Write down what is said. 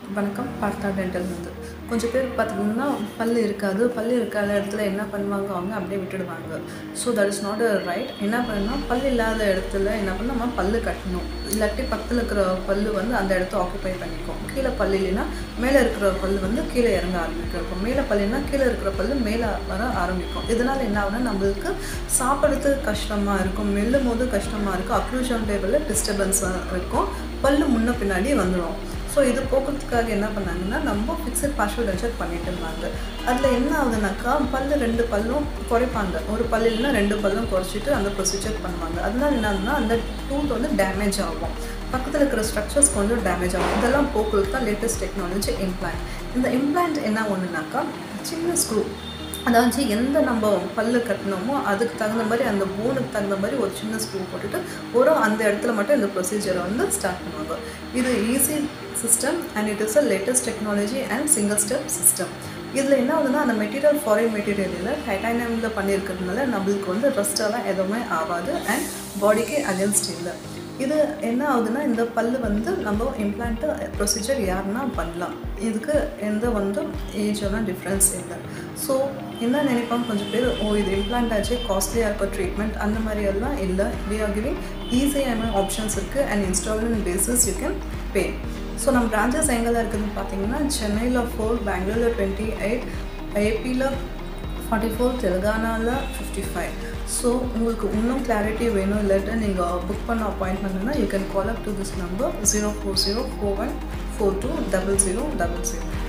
வணக்கம் பார்த்தா டென்டல்லேருந்து கொஞ்சம் பேர் பார்த்தீங்கன்னா பல் இருக்காது பல் இருக்காத இடத்துல என்ன பண்ணுவாங்க அவங்க அப்படியே விட்டுடுவாங்க so that is not a right என்ன பண்ணணும்னா பல் இல்லாத இடத்துல என்ன பண்ணணும் நம்ம பல்லு கட்டணும் இல்லாட்டி பக்கத்தில் இருக்கிற பல்லு வந்து அந்த இடத்த ஆக்குப்பை பண்ணிக்கும் கீழே பல் இல்லைன்னா மேலே இருக்கிற பல் வந்து கீழே இறங்க ஆரம்பிக்கும் இப்போ மேலே பல்லுனா கீழே இருக்கிற பல்லு மேலே வர ஆரம்பிக்கும் இதனால் என்ன ஆகுனா நம்மளுக்கு சாப்பிட்றது கஷ்டமாக இருக்கும் மெல்லும் போது கஷ்டமாக இருக்கும் அக்ரூஷன் டேபிளில் டிஸ்டர்பன்ஸாக இருக்கும் பல்லு முன்ன பின்னாடி வந்துடும் ஸோ இது போக்குறதுக்காக என்ன பண்ணாங்கன்னா நம்ம ஃபிக்ஸட் பாஸ்வேர்ட் அட்ஜெக்ட் பண்ணிட்டு இருந்தாங்க அதில் என்ன ஆகுதுனாக்கா பல்லு ரெண்டு பல்லும் குறைப்பாங்க ஒரு பல்லு இல்லைன்னா ரெண்டு பல்லும் குறைச்சிட்டு அந்த ப்ரொசீஜர் பண்ணுவாங்க அதனால என்ன ஆகுதுன்னா அந்த டூத் வந்து டேமேஜ் ஆகும் பக்கத்தில் இருக்கிற ஸ்ட்ரக்சர்ஸ் கொஞ்சம் டேமேஜ் ஆகும் இதெல்லாம் போக்குறது தான் லேட்டஸ்ட் டெக்னாலஜி இம்ப்ளான்ட் இந்த இம்ப்ளான்ட் என்ன ஒன்றுனாக்கா சின்ன ஸ்க்ரூ அதாவது எந்த நம்ம பல்லு கட்டினோமோ அதுக்கு தகுந்த மாதிரி அந்த போனுக்கு தகுந்த மாதிரி ஒரு சின்ன ஸ்க்ரூ போட்டுட்டு ஒரு அந்த இடத்துல மட்டும் இந்த ப்ரொசீஜரை வந்து ஸ்டார்ட் பண்ணுவாங்க இது easy system and it is a latest technology and single step system இதில் என்ன ஆகுதுன்னா அந்த மெட்டீரியல் ஃபாரின் மெட்டீரியலில் டைட்டானியமில் பண்ணியிருக்கிறதுனால நம்மளுக்கு வந்து ரெஸ்டெல்லாம் எதுவுமே ஆகாது அண்ட் பாடிக்கு அகேன்ஸ்ட் இல்லை இது என்ன ஆகுதுன்னா இந்த பல்லு வந்து நம்ம இம்ப்ளான்ட்டு ப்ரொசீஜர் யாருன்னா பண்ணலாம் இதுக்கு எந்த வந்து ஏஜ் எல்லாம் டிஃப்ரென்ஸ் இல்லை ஸோ என்ன நினைப்பாங்க கொஞ்சம் பேர் ஓ இது இம்ப்ளான்ட் ஆச்சு காஸ்ட்லியாக இருக்க ட்ரீட்மெண்ட் அந்த மாதிரி எல்லாம் இல்லை வி ஆர் கிவிங் ஈஸியான ஆப்ஷன்ஸ் இருக்குது and instalment basis you can pay so நம்ம பிரான்ச்சஸ் எங்கெல்லாம் இருக்குதுன்னு பார்த்தீங்கன்னா சென்னையில் ஃபோர் பெங்களூரில் டுவெண்ட்டி எயிட் ஏபியில் ஃபார்ட்டி ஃபோர் தெலுங்கானாவில் ஃபிஃப்டி ஃபைவ் ஸோ உங்களுக்கு இன்னும் கிளாரிட்டி வேணும் இல்லாட்டி நீங்கள் புக் பண்ண அப்பாயின்மெண்ட்னா you can call up to this number zero four zero four one four two double zero double zero